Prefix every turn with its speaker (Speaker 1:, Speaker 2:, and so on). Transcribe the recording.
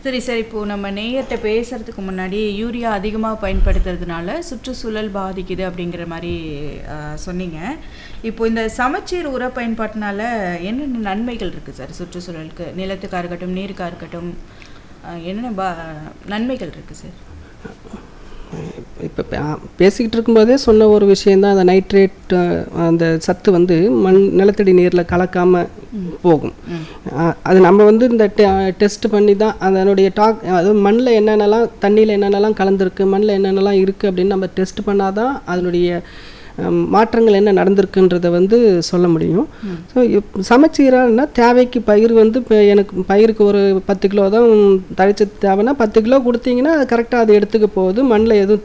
Speaker 1: சரி சார் இப்போ நம்ம நேயர்கிட்ட பேசுறதுக்கு முன்னாடி யூரியா அதிகமாக பயன்படுத்துறதுனால சுற்றுச்சூழல் பாதிக்குது அப்படிங்கிற மாதிரி ஆ, சொன்னீங்க இப்போ இந்த சமச்சீர் உர பயன்பாட்டினால என்னென்ன நன்மைகள் இருக்குது சார் சுற்றுச்சூழலுக்கு நிலத்துக்காக இருக்கட்டும் நீருக்காக இருக்கட்டும் ஆ, என்னென்ன பா நன்மைகள் இருக்குது சார்
Speaker 2: இப்போ பேசிக்கிட்டு இருக்கும்போதே சொன்ன ஒரு விஷயந்தான் அந்த நைட்ரேட் அந்த சத்து வந்து மண் நிலத்தடி நீரில் கலக்காமல் போகும் அஹ், அது நம்ம வந்து இந்த டெஸ்ட் பண்ணி தான் அதனுடைய டாக் அது மண்ணில் என்னென்னலாம் தண்ணியில் என்னென்னலாம் கலந்துருக்கு மண்ணில் என்னென்னலாம் இருக்குது அப்படின்னு நம்ம டெஸ்ட் பண்ணால் தான் அதனுடைய ஹம், மாற்றங்கள் என்ன நடந்திருக்குன்றதை வந்து சொல்ல முடியும் ஸோ சமச்சீரானா தேவைக்கு பயிர் வந்து இப்போ எனக்கு பயிருக்கு ஒரு பத்து கிலோ தான் தழைச்சத்து தேவைன்னா பத்து கிலோ கொடுத்தீங்கன்னா அது கரெக்டாக அது எடுத்துக்க போகுது மண்ணில் எதுவும்